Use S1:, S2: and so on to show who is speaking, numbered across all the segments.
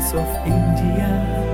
S1: voice of India.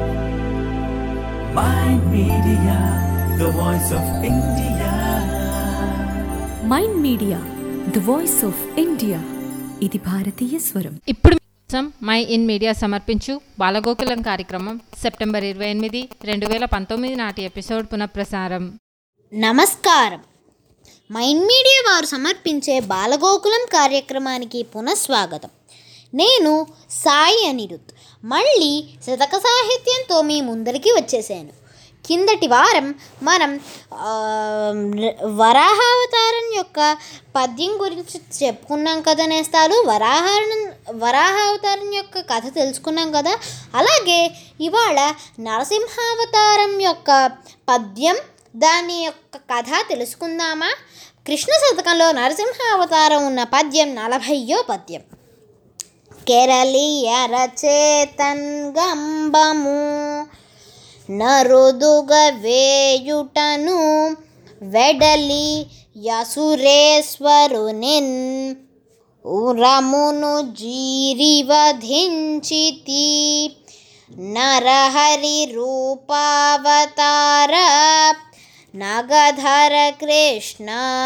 S1: My media, the voice of India.
S2: Mind Media the voice of India ఇది భారతీయ స్వరం
S3: ఇప్పుడు మీకోసం మై ఇన్ మీడియా సమర్పించు బాలగోకులం కార్యక్రమం సెప్టెంబర్ ఇరవై ఎనిమిది రెండు వేల పంతొమ్మిది నాటి ఎపిసోడ్ పునఃప్రసారం
S4: నమస్కారం మైండ్ మీడియా వారు సమర్పించే బాలగోకులం కార్యక్రమానికి పునఃస్వాగతం నేను సాయి అనిరుత్ మళ్ళీ శతక సాహిత్యంతో మీ ముందరికి వచ్చేసాను కిందటి వారం మనం ఆ, వరాహావతారం యొక్క పద్యం గురించి చెప్పుకున్నాం కదా నేస్తాలు వరాహారం వరాహావతారం యొక్క కథ తెలుసుకున్నాం కదా అలాగే ఇవాళ నరసింహావతారం యొక్క పద్యం దాని యొక్క కథ తెలుసుకుందామా కృష్ణ శతకంలో నరసింహావతారం ఉన్న పద్యం నలభయ్యో పద్యం కెరళియర చేతన్ గంబము నరుదుగ వేయుటను వెడలి యసురేశ్వరునిన్ ఉరమును జీరివధించితి నరహరి రూపావతార నగధర కృష్ణ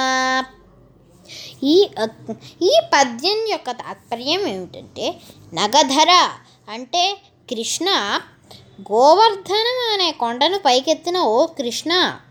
S4: ఈ ఈ పద్యం యొక్క తాత్పర్యం ఏమిటంటే నగధర అంటే కృష్ణ గోవర్ధనం అనే కొండను పైకెత్తిన ఓ కృష్ణ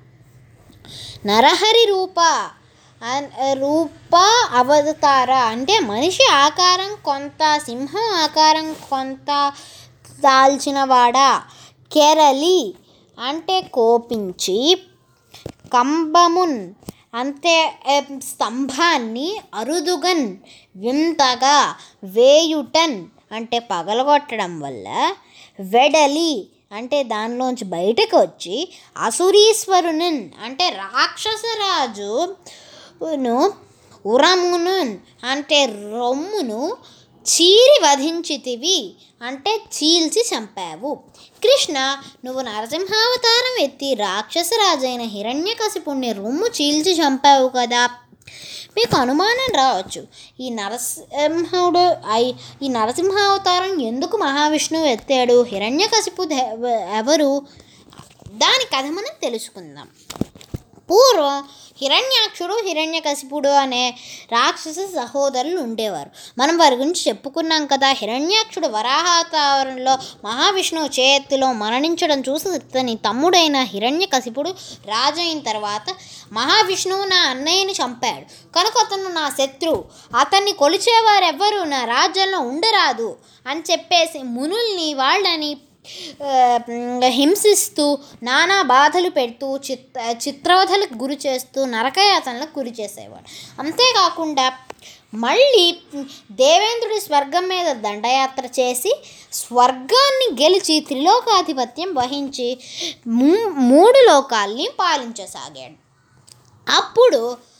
S4: నరహరి రూప అన్- రూప అవతార అంటే మనిషి ఆకారం కొంత సింహం ఆకారం కొంత దాల్చినవాడా కెరలి అంటే కోపించి కంబమున్ అంతే ఏ, స్తంభాన్ని అరుదుగన్ వింతగా వేయుటన్ అంటే పగలగొట్టడం వల్ల వెడలి అంటే దానిలోంచి బయటకు వచ్చి అసురీశ్వరునిన్ అంటే రాక్షసరాజును ఉరమునున్ అంటే రొమ్మును చీరి వధించితివి అంటే చీల్చి చంపావు కృష్ణ నువ్వు నరసింహావతారం ఎత్తి రాక్షసరాజైన హిరణ్యకశిపుణ్ణి రొమ్ము చీల్చి చంపావు కదా మీకు అనుమానం రావచ్చు ఈ నరసింహుడు అయి ఈ నరసింహావతారం ఎందుకు మహావిష్ణువు ఎత్తాడు హిరణ్యకశిపు దే- ఎవరు దాని కథ మనం తెలుసుకుందాం పూర్వం హిరణ్యాక్షుడు హిరణ్యకశిపుడు అనే రాక్షస సహోదరులు ఉండేవారు మనం వారి గురించి చెప్పుకున్నాం కదా హిరణ్యాక్షుడు వరాహావతారంలో మహావిష్ణువు చేతిలో మరణించడం చూసి అతని తమ్ముడైన హిరణ్యకశిపుడు రాజైన తర్వాత మహావిష్ణువు నా అన్నయ్యని చంపాడు కనుక అతను నా శత్రువు అతన్ని కొలిచేవారెవ్వరూ నా రాజ్యంలో ఉండరాదు అని చెప్పేసి మునుల్ని వాళ్ళని ఆ, హింసిస్తూ నానా బాధలు పెడుతూ చిత్ర చిత్రవధలకు గురి చేస్తూ నరకయాతనలకు గురి చేసేవాడు అంతేకాకుండా మళ్ళీ దేవేంద్రుడి స్వర్గం మీద దండయాత్ర చేసి స్వర్గాన్ని గెలిచి త్రిలోకాధిపత్యం వహించి మూ- మూడు లోకాల్ని పాలించసాగాడు అప్పుడు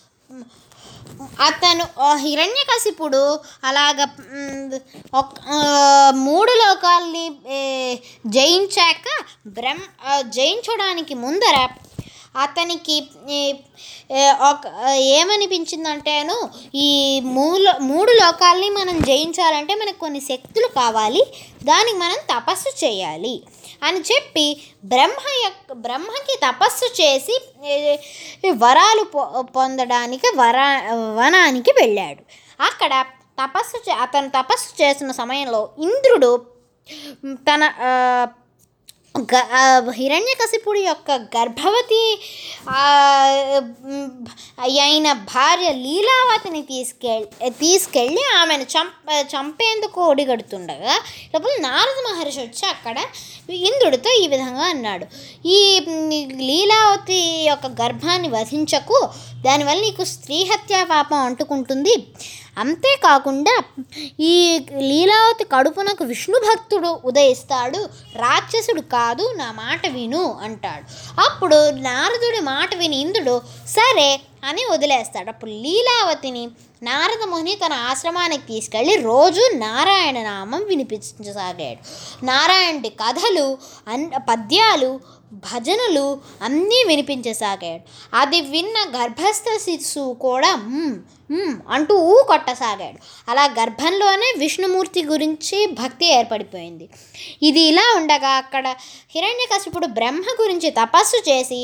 S4: అతను ఆ హిరణ్యకశిపుడు అలాగ మ్, ఒక- ఆ, మూడు లోకాల్ని ఏ, జయించాక బ్రహ్మ ఆ, జయించడానికి ముందర అతనికి ఈ, ఏ, ఒక ఏమనిపించిందంటేను ఈ మూల మూడు లోకాల్ని మనం జయించాలంటే మనకు కొన్ని శక్తులు కావాలి దానికి మనం తపస్సు చేయాలి అని చెప్పి బ్రహ్మ యొక్క బ్రహ్మకి తపస్సు చేసి ఏ, వరాలు పొ- పొందడానికి వరా వనానికి వెళ్ళాడు అక్కడ తపస్సు చే అతను తపస్సు చేసిన సమయంలో ఇంద్రుడు తన ఆ, గ ఆ, హిరణ్యకశిపుడి యొక్క గర్భవతి ఆ, మ్, అయిన భార్య లీలావతిని తీసుకెళ్ళి తీసుకెళ్ళి ఆమెను చంప చంపేందుకు ఒడిగడుతుండగా లోపల నారద మహర్షి వచ్చి అక్కడ ఇంద్రుడితో ఈ విధంగా అన్నాడు ఈ మ్, లీలావతి యొక్క గర్భాన్ని వధించకు దానివల్ల నీకు స్త్రీ హత్యా పాపం అంటుకుంటుంది అంతేకాకుండా ఈ లీలావతి కడుపునకు విష్ణు భక్తుడు ఉదయిస్తాడు రాక్షసుడు కాదు నా మాట విను అంటాడు అప్పుడు నారదుడి మాట విని ఇంద్రుడు సరే అని వదిలేస్తాడు అప్పుడు లీలావతిని నారద ముని తన ఆశ్రమానికి తీసుకెళ్ళి రోజు నారాయణ నామం వినిపించసాగాడు నారాయణుడి కథలు అన్ పద్యాలు భజనలు అన్నీ వినిపించసాగాడు అది విన్న గర్భస్థ శిశువు కూడా "మ్మ్, మ్మ్" అంటూ ఊ కొట్టసాగాడు అలా గర్భంలోనే విష్ణుమూర్తి గురించి భక్తి ఏర్పడిపోయింది ఇది ఇలా ఉండగా అక్కడ హిరణ్యకశిపుడు బ్రహ్మ గురించి తపస్సు చేసి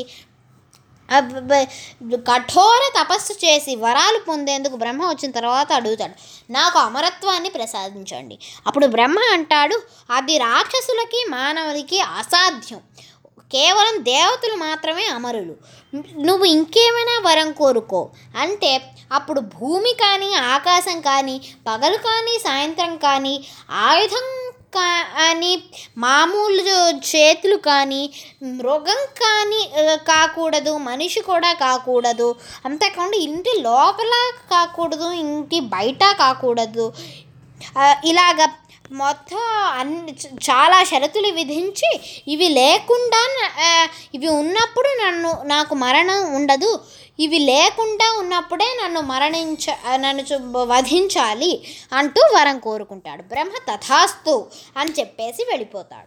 S4: అబ్బ- బ- కఠోర తపస్సు చేసి వరాలు పొందేందుకు బ్రహ్మ వచ్చిన తర్వాత అడుగుతాడు నాకు అమరత్వాన్ని ప్రసాదించండి అప్పుడు బ్రహ్మ అంటాడు అది రాక్షసులకి మానవులకి అసాధ్యం కేవలం దేవతలు మాత్రమే అమరులు నువ్వు ఇంకేమైనా వరం కోరుకో అంటే అప్పుడు భూమి కానీ ఆకాశం కానీ పగలు కానీ సాయంత్రం కానీ ఆయుధం కానీ మామూలు చేతులు కానీ మృగం కానీ ఆ, కాకూడదు మనిషి కూడా కాకూడదు అంతేకాకుండా ఇంటి లోపల కాకూడదు ఇంటి బయట కాకూడదు ఆ, ఇలాగ మొత్తం అన్ని చ- చాలా షరతులు విధించి ఇవి లేకుండా న- ఆ, ఇవి ఉన్నప్పుడు నన్ను నాకు మరణం ఉండదు ఇవి లేకుండా ఉన్నప్పుడే నన్ను మరణించ ఆ, నన్ను చు- వధించాలి అంటూ వరం కోరుకుంటాడు బ్రహ్మ తథాస్తు అని చెప్పేసి వెళ్ళిపోతాడు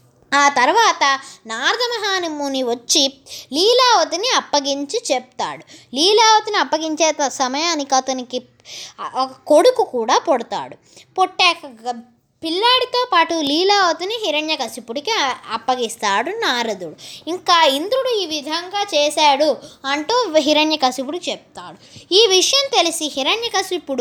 S4: ఆ తర్వాత నారద మహాముని వచ్చి లీలావతిని అప్పగించి చెప్తాడు లీలావతిని అప్పగించే త- సమయానికి అతనికి ఆ- ఒక కొడుకు కూడా పుడతాడు పుట్టాక గ- పిల్లాడితో పాటు లీలావతిని హిరణ్యకశిపుడికి అ- అప్పగిస్తాడు నారదుడు ఇంకా ఇంద్రుడు ఈ విధంగా చేశాడు అంటూ హిరణ్యకశిపుడు చెప్తాడు ఈ విషయం తెలిసి హిరణ్యకశిపుడు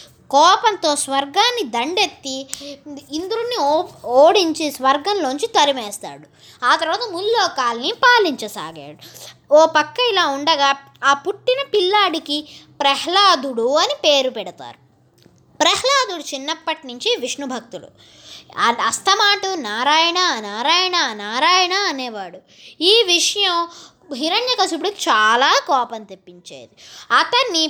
S4: కోపంతో స్వర్గాన్ని దండెత్తి ఇంద్రుడిని ఓ ఓడించి స్వర్గంలోంచి తరిమేస్తాడు ఆ తర్వాత ముల్లోకాల్ని పాలించసాగాడు ఓ పక్క ఇలా ఉండగా ఆ పుట్టిన పిల్లాడికి ప్రహ్లాదుడు అని పేరు పెడతారు ప్రహ్లాదుడు చిన్నప్పటి నుంచి విష్ణు భక్తుడు ఆ- అస్తమాటు నారాయణ నారాయణ నారాయణ అనేవాడు ఈ విషయం హిరణ్యకశిపుడికి చాలా కోపం తెప్పించేది అతన్ని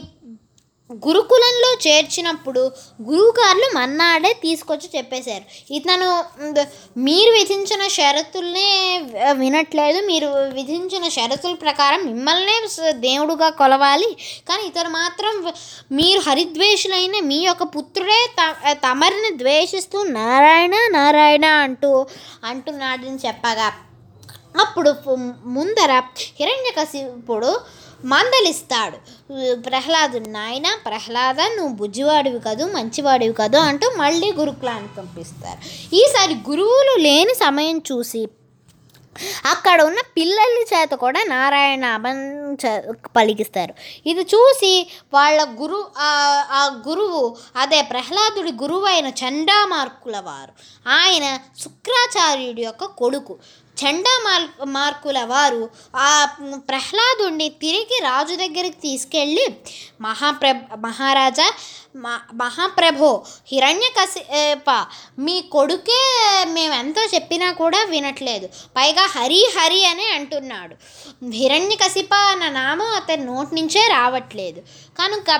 S4: గురుకులంలో చేర్చినప్పుడు గురువుగారులు మన్నాడే తీసుకొచ్చి చెప్పేశారు ఇతను మ్, మీరు విధించిన షరతుల్నే వ- వినట్లేదు మీరు విధించిన షరతుల ప్రకారం మిమ్మల్నే స- దేవుడుగా కొలవాలి కానీ ఇతను మాత్రం వ- మీరు హరిద్వేషులైన మీ యొక్క పుత్రుడే త తమరిని ద్వేషిస్తూ నారాయణ నారాయణ అంటూ అంటున్నాడని చెప్పగా అప్పుడు పు- ముందర హిరణ్యకశిపుడు మందలిస్తాడు ప్రహ్లాదుడు నాయన ప్రహ్లాద నువ్వు బుజ్జివాడివి కాదు మంచివాడివి కాదు అంటూ మళ్ళీ గురుకులానికి పంపిస్తారు ఈసారి గురువులు లేని సమయం చూసి అక్కడ ఉన్న పిల్లల చేత కూడా నారాయణ నామం చ- పలికిస్తారు ఇది చూసి వాళ్ళ గురు ఆ- ఆ గురువు అదే ప్రహ్లాదుడి గురువు అయిన చండామార్కుల వారు ఆయన శుక్రాచార్యుడి యొక్క కొడుకు చండామార్ మార్కుల వారు ఆ ప్రహ్లాదుడిని తిరిగి రాజు దగ్గరికి తీసుకెళ్ళి మహాప్ర మహారాజా మా మహాప్రభో హిరణ్యకశిప మీ కొడుకే మేము ఎంతో చెప్పినా కూడా వినట్లేదు పైగా హరి హరి అని అంటున్నాడు హిరణ్యకశిప అన్న నామం అతని నోటి నుంచే రావట్లేదు కనుక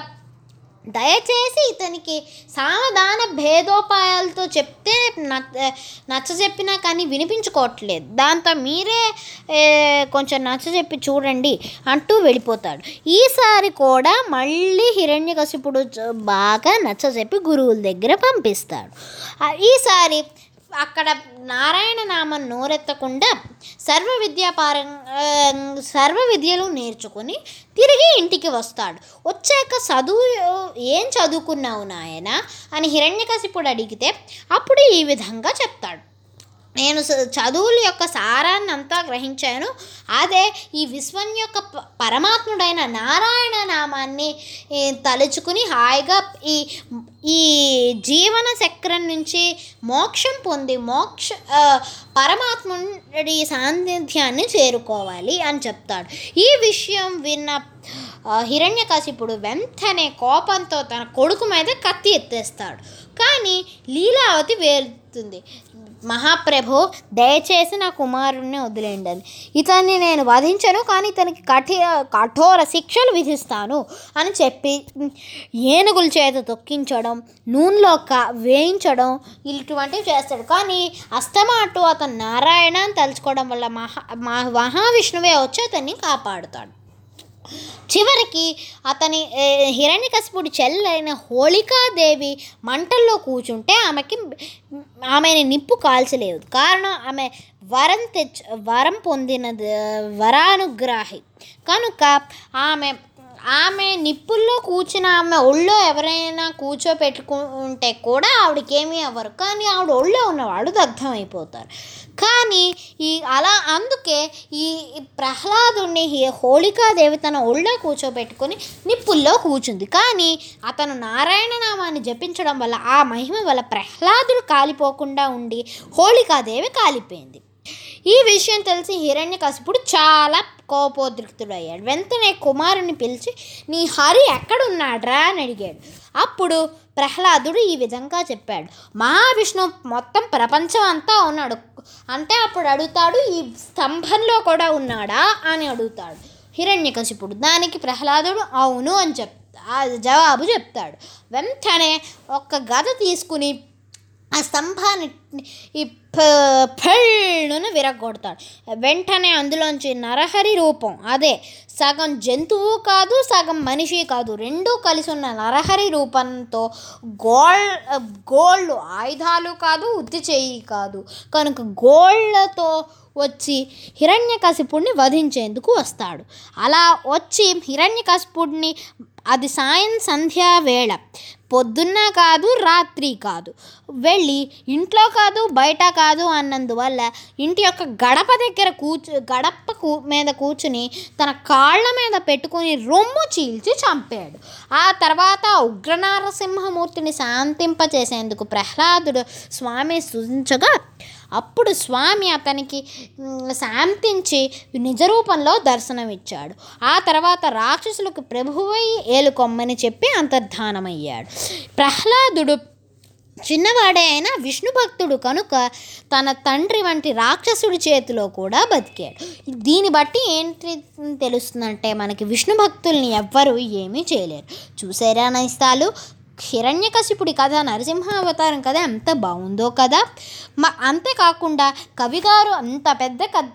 S4: దయచేసి ఇతనికి సావధాన భేదోపాయాలతో చెప్తే నచ్చ నచ్చ చెప్పినా కానీ వినిపించుకోవట్లేదు దాంతో మీరే ఏ, కొంచెం నచ్చ చెప్పి చూడండి అంటూ వెళ్ళిపోతాడు ఈసారి కూడా మళ్ళీ హిరణ్యకశిపుడు చ- బాగా నచ్చ చెప్పి గురువుల దగ్గర పంపిస్తాడు ఆ, ఈసారి అక్కడ నారాయణ నామం నోరెత్తకుండా సర్వ విద్యాపారం ఆ, సర్వ విద్యలు నేర్చుకుని తిరిగి ఇంటికి వస్తాడు వచ్చాక చదువు ఏం చదువుకున్నావు నాయన అని హిరణ్యకశిపుడు అడిగితే అప్పుడు ఈ విధంగా చెప్తాడు నేను స- చదువుల యొక్క సారాన్ని అంతా గ్రహించాను అదే ఈ విశ్వం యొక్క ప- పరమాత్ముడైన నారాయణ నామాన్ని ఈ, తలుచుకుని హాయిగా ఈ ఈ జీవన చక్రం నుంచి మోక్షం పొంది మోక్ష ఆ, పరమాత్ముడి సాన్నిధ్యాన్ని చేరుకోవాలి అని చెప్తాడు ఈ విషయం విన్న ఆ, హిరణ్యకశిపుడు వెంటనే కోపంతో తన కొడుకు మీద కత్తి ఎత్తేస్తాడు కానీ లీలావతి వేలుతుంది మహాప్రభు దయచేసి నా కుమారుణ్ణి వదిలేండి అని ఇతన్ని నేను వధించను కానీ ఇతనికి కఠి కఠోర శిక్షలు విధిస్తాను అని చెప్పి ఏనుగుల చేత తొక్కించడం నూనెలో కా వేయించడం ఇటువంటివి చేస్తాడు కానీ అస్తమాటు అతను నారాయణ అని తలుచుకోవడం వల్ల మహా మహా- మహావిష్ణువే వచ్చి అతన్ని కాపాడుతాడు చివరికి అతని ఏ, హిరణ్యకశిపుడి చెల్లైన హోళికాదేవి మంటల్లో కూర్చుంటే ఆమెకి ఆమెని నిప్పు కాల్చలేదు కారణం ఆమె వరం తెచ్చ వరం పొందిన వరానుగ్రాహి కనుక ఆమె ఆమె నిప్పుల్లో కూర్చుని ఆమె ఒళ్ళో ఎవరైనా కూర్చోపెట్టుకుంటే కూడా ఆవిడకేమీ అవ్వరు కానీ ఆవిడ ఒళ్ళో ఉన్నవాడు దగ్ధమైపోతారు కానీ ఈ అలా అందుకే ఈ ప్రహ్లాదుని ఈ హోళికాదేవి తన ఒళ్ళో కూర్చోబెట్టుకొని నిప్పుల్లో కూర్చుంది కానీ అతను నారాయణ నామాన్ని జపించడం వల్ల ఆ మహిమ వల్ల ప్రహ్లాదుడు కాలిపోకుండా ఉండి హోళికాదేవి కాలిపోయింది ఈ విషయం తెలిసి హిరణ్యకశిపుడు చాలా కోపోద్రిక్తుడయ్యాడు వెంటనే కుమారుని పిలిచి నీ హరి ఎక్కడున్నాడ్రా అని అడిగాడు అప్పుడు ప్రహ్లాదుడు ఈ విధంగా చెప్పాడు మహావిష్ణువు మొత్తం ప్రపంచం అంతా ఉన్నాడు అంటే అప్పుడు అడుగుతాడు ఈ స్తంభంలో కూడా ఉన్నాడా అని అడుగుతాడు హిరణ్యకశిపుడు దానికి ప్రహ్లాదుడు అవును అని చెప్తా ఆ జవాబు చెప్తాడు వెంటనే ఒక గద తీసుకుని ఆ స్తంభాన్ని ఈ ఫెళ్ళును విరగొడతాడు వెంటనే అందులోంచి నరహరి రూపం అదే సగం జంతువు కాదు సగం మనిషి కాదు రెండూ కలిసి ఉన్న నరహరి రూపంతో గోల్ గోళ్ళు ఆయుధాలు కాదు ఉత్తి చేయి కాదు కనుక గోళ్ళతో వచ్చి హిరణ్యకశిపుడిని వధించేందుకు వస్తాడు అలా వచ్చి హిరణ్యకశిపుడిని అది సాయం సంధ్యా వేళ పొద్దున్న కాదు రాత్రి కాదు వెళ్ళి ఇంట్లో కాదు బయట కాదు అన్నందువల్ల ఇంటి యొక్క గడప దగ్గర కూర్చు గడప కూ మీద కూర్చుని తన కాళ్ళ మీద పెట్టుకుని రొమ్ము చీల్చి చంపాడు ఆ తర్వాత ఉగ్రనారసింహమూర్తిని శాంతింపచేసేందుకు ప్రహ్లాదుడు స్వామి సూచించగా అప్పుడు స్వామి అతనికి మ్, శాంతించి నిజ రూపంలో దర్శనమిచ్చాడు ఆ తర్వాత రాక్షసులకు ప్రభువై ఏలుకొమ్మని చెప్పి అంతర్ధానమయ్యాడు ప్రహ్లాదుడు చిన్నవాడే అయినా విష్ణు భక్తుడు కనుక తన తండ్రి వంటి రాక్షసుడి చేతిలో కూడా బతికాడు దీన్ని బట్టి ఏంటి తెలుస్తుందంటే మనకి విష్ణు భక్తుల్ని ఎవ్వరూ ఏమీ చేయలేరు చూసారా నైస్తాలు హిరణ్యకశిపుడి కథ నరసింహ అవతారం కథ ఎంత బాగుందో కదా మ అంతేకాకుండా కవిగారు అంత పెద్ద కథ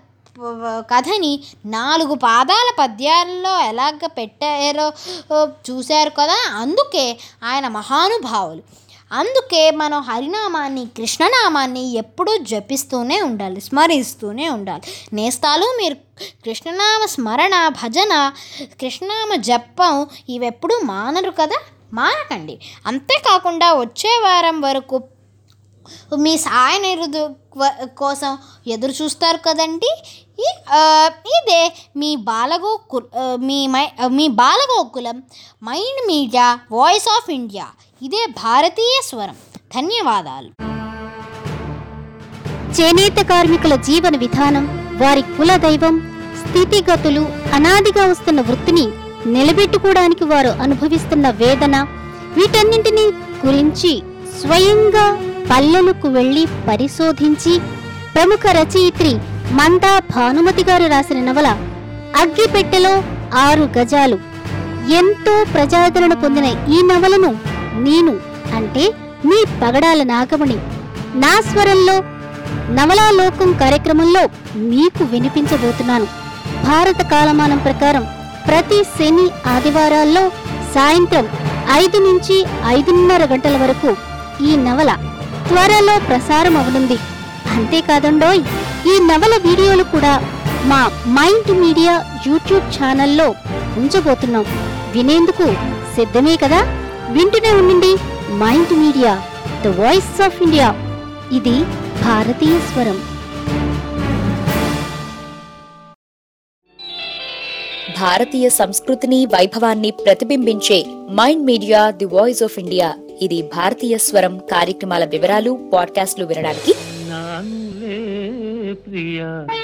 S4: కథని నాలుగు పాదాల పద్యాల్లో ఎలాగ పెట్టారో ఓ, చూశారు కదా అందుకే ఆయన మహానుభావులు అందుకే మనం హరినామాన్ని కృష్ణనామాన్ని ఎప్పుడూ జపిస్తూనే ఉండాలి స్మరిస్తూనే ఉండాలి నేస్తాలు మీరు కృష్ణనామ స్మరణ భజన కృష్ణనామ జపం ఇవెప్పుడు మానరు కదా మానకండి అంతేకాకుండా వచ్చే వారం వరకు మీ సాయ నిరుదు కోసం ఎదురు చూస్తారు కదండి ఈ ఆ, ఇదే మీ బాలగోకు ఆ, మీ మై మీ Balagokulam Mind Media voice of India ఇదే భారతీయ స్వరం ధన్యవాదాలు
S5: చేనేత కార్మికుల జీవన విధానం వారి కుల దైవం స్థితిగతులు అనాదిగా వస్తున్న వృత్తిని నిలబెట్టుకోవడానికి వారు అనుభవిస్తున్న వేదన వీటన్నింటినీ గురించి స్వయంగా పల్లెలకు వెళ్లి పరిశోధించి ప్రముఖ రచయిత్రి మందా భానుమతి గారు రాసిన నవల అగ్గిపెట్టెలో ఆరు గజాలు ఎంతో ప్రజాదరణ పొందిన ఈ నవలను నేను అంటే మీ పగడాల నాగమణి నా స్వరంలో నవలాలోకం కార్యక్రమంలో మీకు వినిపించబోతున్నాను భారత కాలమానం ప్రకారం ప్రతి శని ఆదివారాల్లో సాయంత్రం ఐదు నుంచి ఐదున్నర గంటల వరకు ఈ నవల త్వరలో ప్రసారం అవనుంది అంతేకాదండోయ్ ఈ నవల వీడియోలు కూడా మా మైండ్ మీడియా యూట్యూబ్ ఛానల్లో ఉంచబోతున్నాం వినేందుకు సిద్ధమే కదా వింటూనే ఉండండి Mind Media the voice of India ఇది భారతీయ స్వరం
S6: భారతీయ సంస్కృతిని వైభవాన్ని ప్రతిబింబించే Mind Media the voice of India ఇది భారతీయ స్వరం కార్యక్రమాల వివరాలు పాడ్కాస్ట్లు వినడానికి
S1: నానులే ప్రియ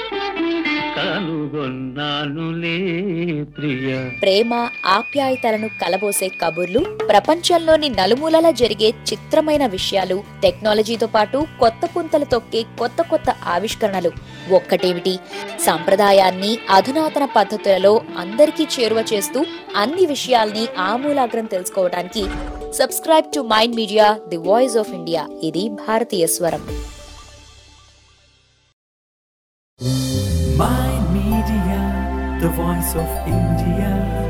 S1: కనుగొన్నానులే ప్రియ
S6: ప్రేమ ఆప్యాయతలను కలబోసే కబుర్లు ప్రపంచంలోని నలుమూలలా జరిగే చిత్రమైన విషయాలు టెక్నాలజీతో పాటు కొత్త పుంతలు తొక్కే కొత్త కొత్త ఆవిష్కరణలు ఒక్కటేమిటి సంప్రదాయాన్ని అధునాతన పద్ధతులలో అందరికీ చేరువ చేస్తూ అన్ని విషయాల్ని ఆమూలాగ్రం తెలుసుకోవడానికి subscribe to Mind Media the voice of India ఇది భారతీయ స్వరం
S1: Mind Media, the voice of India.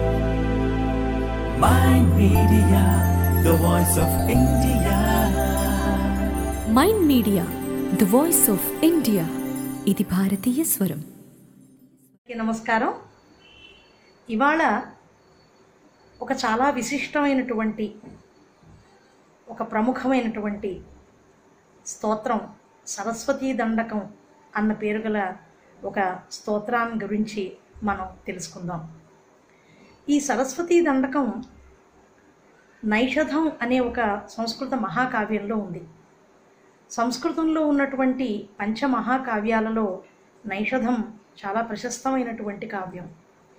S1: Mind Media, the voice of India.
S2: Mind Media the voice of India ఇది భారతీయ స్వరం
S7: అందరికీ నమస్కారం ఇవాళ ఒక చాలా విశిష్టమైనటువంటి ఒక ప్రముఖమైనటువంటి స్తోత్రం సరస్వతీ దండకం అన్న పేరు గల ఒక స్తోత్రాన్ని గురించి మనం తెలుసుకుందాం ఈ సరస్వతీ దండకం నైషధం అనే ఒక సంస్కృత మహాకావ్యంలో ఉంది సంస్కృతంలో ఉన్నటువంటి పంచమహాకావ్యాలలో నైషధం చాలా ప్రశస్తమైనటువంటి కావ్యం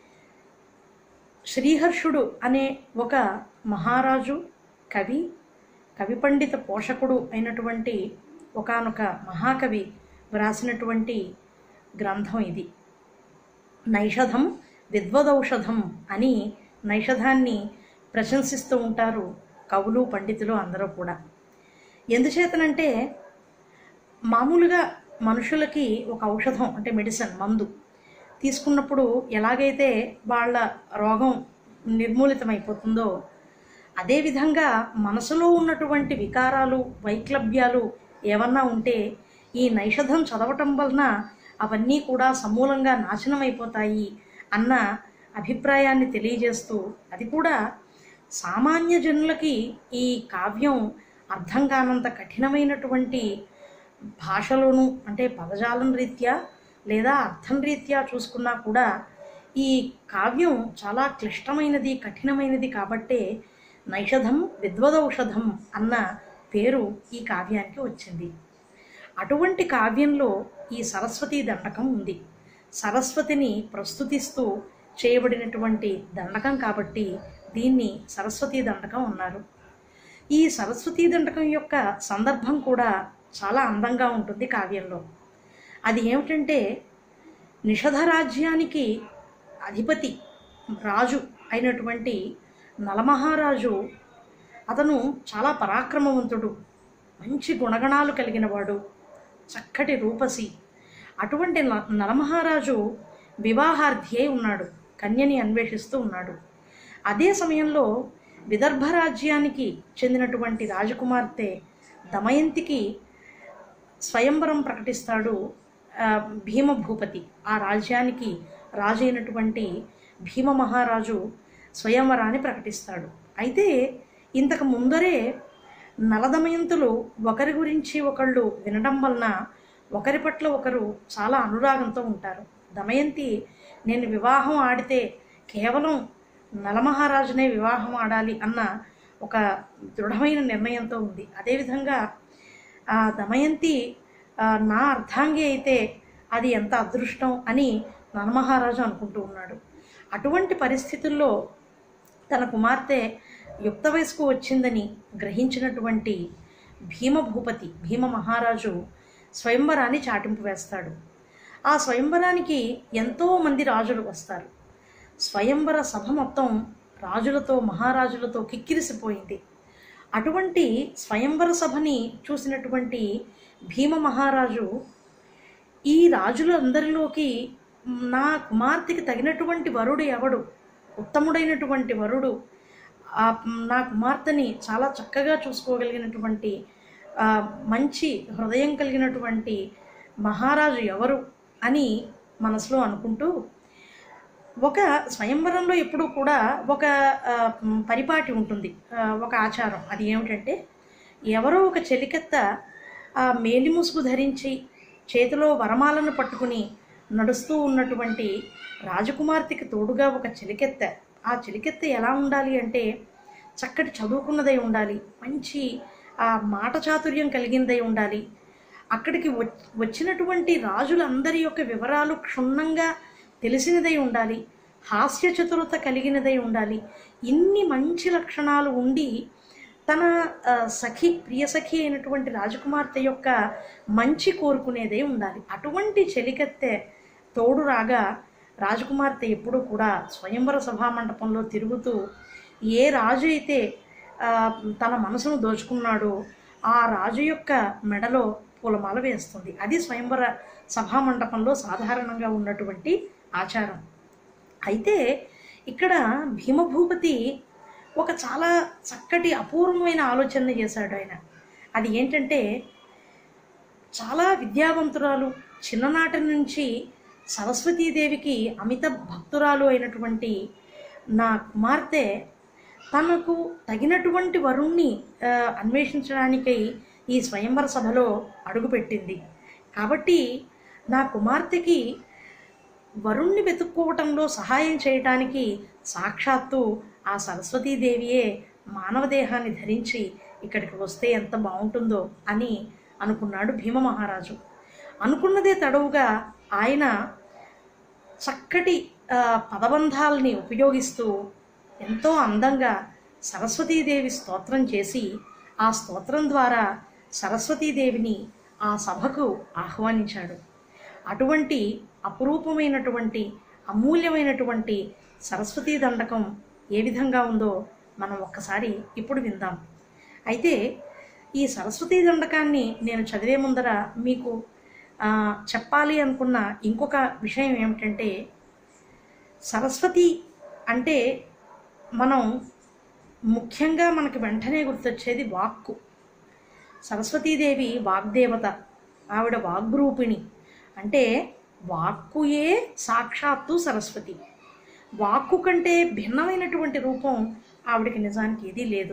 S7: శ్రీహర్షుడు అనే ఒక మహారాజు కవి కవి పండిత పోషకుడు అయినటువంటి ఒకానొక మహాకవి వ్రాసినటువంటి గ్రంథం ఇది నైషధం విద్వదౌషధం అని నైషధాన్ని ప్రశంసిస్తూ ఉంటారు కవులు పండితులు అందరూ కూడా ఎందుచేతనంటే మామూలుగా మనుషులకి ఒక ఔషధం అంటే మెడిసిన్ మందు తీసుకున్నప్పుడు ఎలాగైతే వాళ్ళ రోగం నిర్మూలితమైపోతుందో అదేవిధంగా మనసులో ఉన్నటువంటి వికారాలు వైక్లభ్యాలు ఏమన్నా ఉంటే ఈ నైషధం చదవటం వలన అవన్నీ కూడా సమూలంగా నాశనం అయిపోతాయి అన్న అభిప్రాయాన్ని తెలియజేస్తూ అది కూడా సామాన్య జనులకి ఈ కావ్యం అర్థం కానంత కఠినమైనటువంటి భాషలోను అంటే పదజాలం రీత్యా లేదా అర్థం రీత్యా చూసుకున్నా కూడా ఈ కావ్యం చాలా క్లిష్టమైనది కఠినమైనది కాబట్టే నైషధం విద్వదౌషధం అన్న పేరు ఈ కావ్యానికి వచ్చింది అటువంటి కావ్యంలో ఈ సరస్వతీ దండకం ఉంది సరస్వతిని ప్రస్తుతిస్తూ చేయబడినటువంటి దండకం కాబట్టి దీన్ని సరస్వతీ దండకం అన్నారు ఈ సరస్వతీ దండకం యొక్క సందర్భం కూడా చాలా అందంగా ఉంటుంది కావ్యంలో అది ఏమిటంటే నిషధ రాజ్యానికి అధిపతి రాజు అయినటువంటి నలమహారాజు అతను చాలా పరాక్రమవంతుడు మంచి గుణగణాలు కలిగినవాడు చక్కటి రూపసి అటువంటి న- నలమహారాజు వివాహార్థి అయి ఉన్నాడు కన్యని అన్వేషిస్తూ ఉన్నాడు అదే సమయంలో విదర్భ రాజ్యానికి చెందినటువంటి రాజకుమార్తె దమయంతికి స్వయంవరం ప్రకటిస్తాడు ఆ, భీమభూపతి ఆ రాజ్యానికి రాజు అయినటువంటి భీమ మహారాజు స్వయంవరాన్ని ప్రకటిస్తాడు అయితే ఇంతకు ముందరే నలదమయంతులు ఒకరి గురించి ఒకళ్ళు వినడం వలన ఒకరి పట్ల ఒకరు చాలా అనురాగంతో ఉంటారు దమయంతి నేను వివాహం ఆడితే కేవలం నలమహారాజునే వివాహం ఆడాలి అన్న ఒక దృఢమైన నిర్ణయంతో ఉంది అదేవిధంగా ఆ దమయంతి ఆ, నా అర్ధాంగి అయితే అది ఎంత అదృష్టం అని నలమహారాజు అనుకుంటూ ఉన్నాడు అటువంటి పరిస్థితుల్లో తన కుమార్తె యుక్త వయసుకు వచ్చిందని గ్రహించినటువంటి భీమభూపతి భీమ మహారాజు స్వయంవరాన్ని చాటింపు వేస్తాడు ఆ స్వయంవరానికి ఎంతో మంది రాజులు వస్తారు స్వయంవర సభ మొత్తం రాజులతో మహారాజులతో కిక్కిరిసిపోయింది అటువంటి స్వయంవర సభని చూసినటువంటి భీమ మహారాజు ఈ రాజులందరిలోకి నా కుమార్తెకి తగినటువంటి వరుడు ఎవడు ఉత్తముడైనటువంటి వరుడు ఆ నా కుమార్తెని చాలా చక్కగా చూసుకోగలిగినటువంటి ఆ, మంచి హృదయం కలిగినటువంటి మహారాజు ఎవరు అని మనసులో అనుకుంటూ ఒక స్వయంవరంలో ఎప్పుడూ కూడా ఒక ఆ, మ్, పరిపాటి ఉంటుంది ఆ, ఒక ఆచారం అది ఏమిటంటే ఎవరో ఒక చెలికెత్త ఆ మేలి ముసుగు ధరించి చేతిలో వరమాలను పట్టుకుని నడుస్తూ ఉన్నటువంటి రాజకుమార్తెకి తోడుగా ఒక చెలికెత్త ఆ చెలికెత్త ఎలా ఉండాలి అంటే చక్కటి చదువుకున్నదై ఉండాలి మంచి ఆ మాట చాతుర్యం కలిగినదై ఉండాలి అక్కడికి వచ్- వచ్చినటువంటి రాజులందరి యొక్క వివరాలు క్షుణ్ణంగా తెలిసినదై ఉండాలి హాస్య చతురత కలిగినదై ఉండాలి ఇన్ని మంచి లక్షణాలు ఉండి తన ఆ, సఖి ప్రియ సఖి అయినటువంటి రాజకుమార్తె యొక్క మంచి కోరుకునేదే ఉండాలి అటువంటి చెలికత్తె తోడు రాగా రాజకుమార్తె ఎప్పుడూ కూడా స్వయంవర సభా మండపంలో తిరుగుతూ ఏ రాజు అయితే ఆ, తన మనసును దోచుకున్నాడో ఆ రాజు యొక్క మెడలో పూలమాల వేస్తుంది అది స్వయంవర సభా మండపంలో సాధారణంగా ఉన్నటువంటి ఆచారం అయితే ఇక్కడ భీమభూపతి ఒక చాలా చక్కటి అపూర్వమైన ఆలోచన చేశాడు ఆయన అది ఏంటంటే చాలా విద్యావంతురాలు చిన్ననాటి నుంచి సరస్వతీదేవికి అమిత భక్తురాలు అయినటువంటి నా కుమార్తె తనకు తగినటువంటి వరుణ్ణి ఆ, అన్వేషించడానికై ఈ స్వయంవర సభలో అడుగుపెట్టింది కాబట్టి నా కుమార్తెకి వరుణ్ణి వెతుక్కోవటంలో సహాయం చేయటానికి సాక్షాత్తు ఆ సరస్వతీదేవియే మానవ దేహాన్ని ధరించి ఇక్కడికి వస్తే ఎంత బాగుంటుందో అని అనుకున్నాడు భీమ మహారాజు అనుకున్నదే తడవుగా ఆయన చక్కటి ఆ, పదబంధాలని ఉపయోగిస్తూ ఎంతో అందంగా సరస్వతీదేవి స్తోత్రం చేసి ఆ స్తోత్రం ద్వారా సరస్వతీదేవిని ఆ సభకు ఆహ్వానించాడు అటువంటి అపురూపమైనటువంటి అమూల్యమైనటువంటి సరస్వతీ దండకం ఏ విధంగా ఉందో మనం ఒక్కసారి ఇప్పుడు విందాం అయితే ఈ సరస్వతీ దండకాన్ని నేను చదివే ముందర మీకు ఆ, చెప్పాలి అనుకున్న ఇంకొక విషయం ఏమిటంటే సరస్వతి అంటే మనం ముఖ్యంగా మనకి వెంటనే గుర్తొచ్చేది వాక్కు సరస్వతీదేవి వాగ్దేవత ఆవిడ వాగ్రూపిణి అంటే వాక్కుయే సాక్షాత్తు సరస్వతి వాక్కు కంటే భిన్నమైనటువంటి రూపం ఆవిడకి నిజానికి ఏదీ లేదు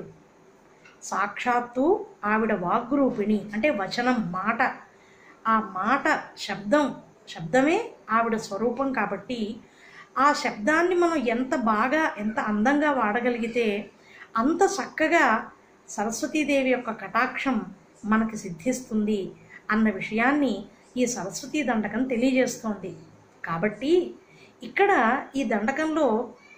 S7: సాక్షాత్తు ఆవిడ వాగ్రూపిణి అంటే వచనం మాట ఆ మాట శబ్దం శబ్దమే ఆవిడ స్వరూపం కాబట్టి ఆ శబ్దాన్ని మనం ఎంత బాగా ఎంత అందంగా వాడగలిగితే అంత చక్కగా సరస్వతీదేవి యొక్క కటాక్షం మనకి సిద్ధిస్తుంది అన్న విషయాన్ని ఈ సరస్వతీ దండకం తెలియజేస్తోంది కాబట్టి ఇక్కడ ఈ దండకంలో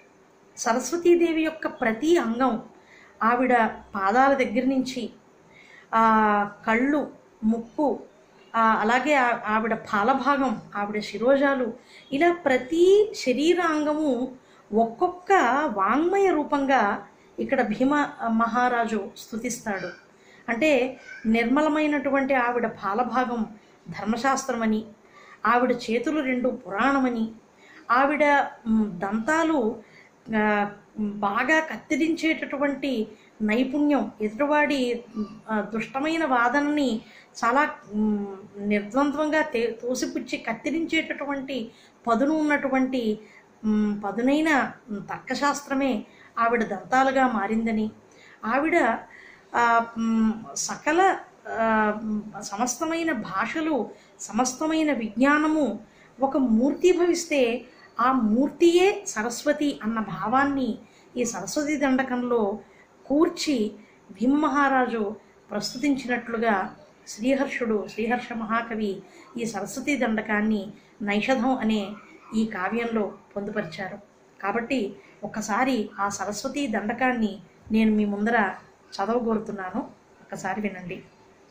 S7: సరస్వతీదేవి యొక్క ప్రతి అంగం ఆవిడ పాదాల దగ్గర నుంచి ఆ కళ్ళు ముక్కు ఆ, అలాగే ఆ- ఆవిడ పాలభాగం ఆవిడ శిరోజాలు ఇలా ప్రతి శరీర అంగము ఒక్కొక్క వాంగ్మయ రూపంగా ఇక్కడ భీమ మహారాజు స్తుతిస్తాడు అంటే నిర్మలమైనటువంటి ఆవిడ పాలభాగం ధర్మశాస్త్రమని ఆవిడ చేతులు రెండు పురాణమని ఆవిడ మ్, దంతాలు ఆ, బాగా కత్తిరించేటటువంటి నైపుణ్యం ఎదుటివాడి ఆ, దుష్టమైన వాదనని చాలా మ్, నిర్ద్వంద్వంగా తే తోసిపుచ్చి కత్తిరించేటటువంటి పదును ఉన్నటువంటి మ్, పదునైన మ్, తర్కశాస్త్రమే ఆవిడ దంతాలుగా మారిందని ఆవిడ ఆ, మ్, సకల ఆ, మ్, సమస్తమైన భాషలు సమస్తమైన విజ్ఞానము ఒక మూర్తి భవిస్తే ఆ మూర్తియే సరస్వతి అన్న భావాన్ని ఈ సరస్వతి దండకంలో కూర్చి భీమ మహారాజు ప్రస్తుతించినట్లుగా శ్రీహర్షుడు శ్రీహర్ష మహాకవి ఈ సరస్వతి దండకాన్ని నైషధం అనే ఈ కావ్యంలో పొందుపరిచారు కాబట్టి ఒక్కసారి ఆ సరస్వతి దండకాన్ని నేను మీ ముందర చదవగోరుతున్నాను ఒక్కసారి వినండి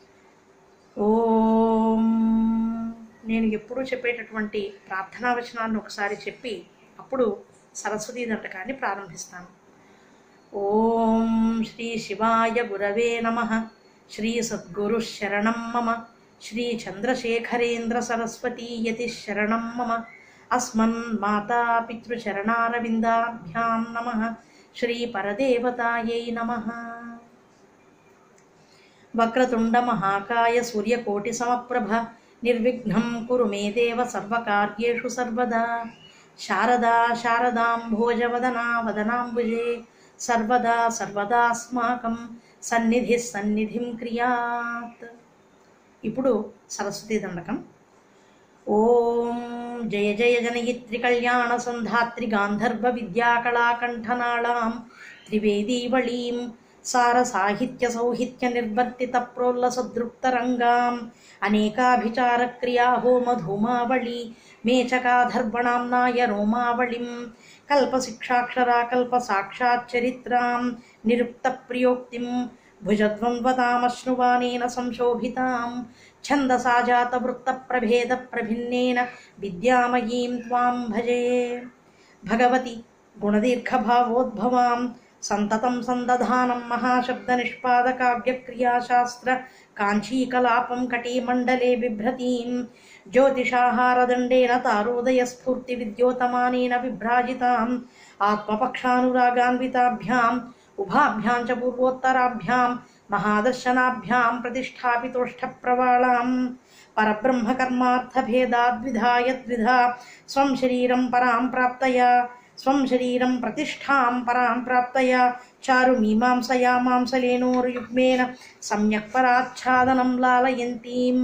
S7: ఓం నేను ఎప్పుడూ చెప్పేటటువంటి ప్రార్థనా వచనాన్ని ఒకసారి చెప్పి అప్పుడు సరస్వతీ దండకాన్ని ప్రారంభిస్తాను ఓం శ్రీ శివాయ గురవే నమ శ్రీ సద్గురు శరణం మమ శ్రీ చంద్రశేఖరేంద్ర సరస్వతీయతి శరణం మమ అస్మన్ మాతా పితృచరణారవిందాభ్యాం నమ శ్రీ పరదేవతాయై నమః వక్రతుండమహాకాయ సూర్యకోటిసమప్రభ నిర్విఘ్నం కురు మే దేవ సర్వకార్యేషు సర్వదా శారదా శారదాంభోజవదనా వదనాంబుజే సర్వదా సర్వదాస్మాకం సన్నిధి సన్నిధిం క్రియాత్ ఇప్పుడు సరస్వతీ దండకం ఓం జయ జయ జనయిత్రి కళ్యాణ సంధాత్రి గాంధర్వ విద్యాకళాకంఠనాళాం త్రివేదీవళీం సార సాహిత్య సౌహిత్య నిర్వర్తిత ప్రోల్లసదృప్తరంగాం అనేకాభిచార క్రియా హోమ ధూమావళి మేచకాధర్వణాంనాయ రోమావళిం కల్పశిక్షాక్షరా కల్ప సాక్షాచ్చరిత్రాం నిరుక్త ప్రియోక్తిం భుజద్వంద్వతామశ్నువానేన సంశోభితాం ఛందసా జాత వృత్త ప్రభేద ప్రభిన్నేన విద్యామయీం త్వాం భజే భగవతి గుణదీర్ఘభావోద్భవాం సంతతం సందధానం మహాశబ్ద నిష్పాద కావ్యక్రియాశాస్త్ర కాంచీకలాపం కటీమండలే బిభ్రతీం జ్యోతిషాహారదండేన తారోదయస్ఫూర్తివిద్యోతమానేన విభ్రాజితాం ఆత్మపక్షానురాగాన్వితాభ్యాం ఉభాభ్యాం చ పూర్వోత్తరాభ్యాం మహాదర్శనాభ్యాం ప్రతిష్టాపితోష్ఠప్రవాళాం పరబ్రహ్మకర్మార్థభేదాద్విధాయ ద్విధా స్వం శరీరం పరాం ప్రాప్తయా స్వం శరీరం ప్రతిష్టాం పరాం ప్రాప్తయా చారు మీమాంసయా మాంసలేనోర్యుగ్మేన సమ్యక్ పరాచ్ఛాదనం లాలయంతీం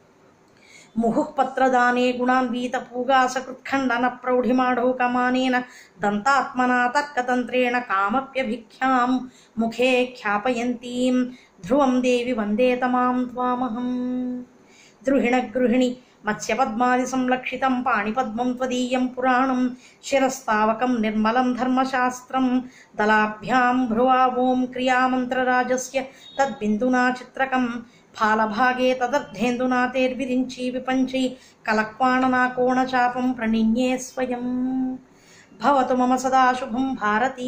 S7: ముహుః పత్రదానే గుణాన్వీత పూగాసకృత్ఖండన ప్రౌఢిమాఢౌకమానేన దంతాత్మనా తర్కతంత్రేణ కామప్యభిఖ్యాం ముఖే ఖ్యాపయంతీం ధ్రువం దేవి వందే తమాం త్వామహం ద్రుహిణ గృహిణి మత్స్యపద్మాది సంలక్షితం పాణిపద్మం త్వదీయం పురాణం శిరస్తావకం నిర్మలం ధర్మశాస్త్రం దలాభ్యాం భ్రువా ఓం క్రియామంత్రరాజస్య తద్బిందునా చిత్రకం ఫాలభాగే తదర్థేందునా తేర్విరించి విపంచి కలక్వాణనా కోణచాపం ప్రణిన్యే స్వయం భవతు మమ సదా శుభం భారతీ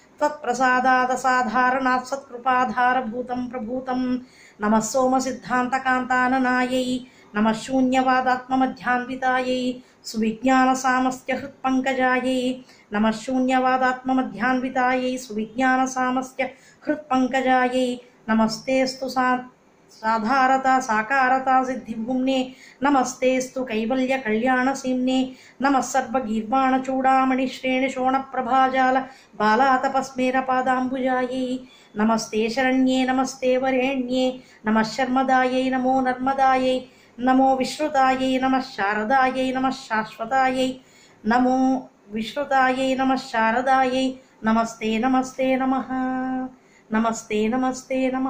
S7: త్వత్ప్రసాదాదసాధారణాత్ సత్కృపాధారభూతం ప్రభూతం నమ సోమసిద్ధాంతకాంతాననాయై నమ శూన్యవాదాత్మమధ్యాన్వితాయై సువిజ్ఞానసామస్య హృత్పంకజాయై నమ శూన్యవాదాత్మమధ్యాన్వితాయై సువిజ్ఞానసామస్య హృత్పంకజాయై నమస్తేస్తు సా సాధారత సాకారత సిద్ధిభూమ్నే నమస్తేస్తు కైవల్య కళ్యాణసీమ్నే నమ సర్వగీర్వాణ చూడామణి శ్రేణి శోణ ప్రభాజాల బాలాతపస్మేర పాదాంబుజాయై నమస్తే శరణ్యే నమస్తే వరేణ్యే నమ శర్మదాయై నమో నర్మదాయై నమో విశ్రుతాయై నమ శారదాయై నమ శాశ్వతాయై నమో విశ్రుతాయై నమ శారదాయై నమస్తే నమస్తే నమ నమస్తే నమస్తే నమ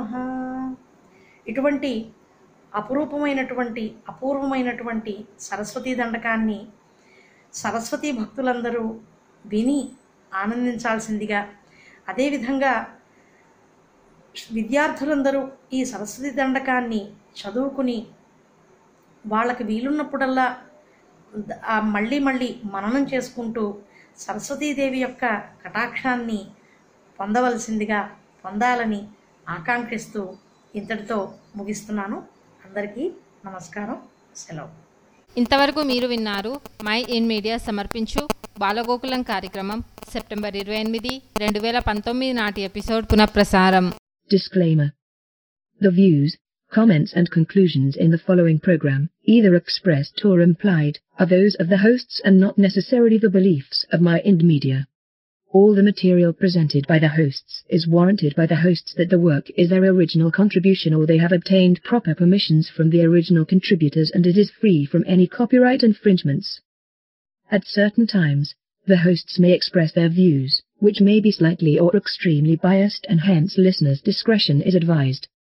S7: ఇటువంటి అపురూపమైనటువంటి అపూర్వమైనటువంటి సరస్వతీ దండకాన్ని సరస్వతీ భక్తులందరూ విని ఆనందించాల్సిందిగా అదేవిధంగా విద్యార్థులందరూ ఈ సరస్వతి దండకాన్ని చదువుకుని వాళ్ళకి వీలున్నప్పుడల్లా ద- ఆ మళ్ళీ మళ్ళీ మననం చేసుకుంటూ సరస్వతీదేవి యొక్క కటాక్షాన్ని పొందవలసిందిగా పొందాలని ఆకాంక్షిస్తూ ఇంతటితో ముగిస్తున్నాను అందరికీ నమస్కారం సెలవు
S3: ఇంతవరకు మీరు విన్నారు మై ఇన్ మీడియా సమర్పించు బాలగోకులం కార్యక్రమం సెప్టెంబర్ ఇరవై ఎనిమిది రెండు వేల పంతొమ్మిది నాటి ఎపిసోడ్ పునఃప్రసారం
S8: Disclaimer. The views, comments and conclusions in the following program, either expressed or implied, are those of the hosts and not necessarily the beliefs of My Ind Media. All the material presented by the hosts is warranted by the hosts that the work is their original contribution or they have obtained proper permissions from the original contributors and it is free from any copyright infringements. At certain times, the hosts may express their views, which may be slightly or extremely biased and hence listeners' discretion is advised.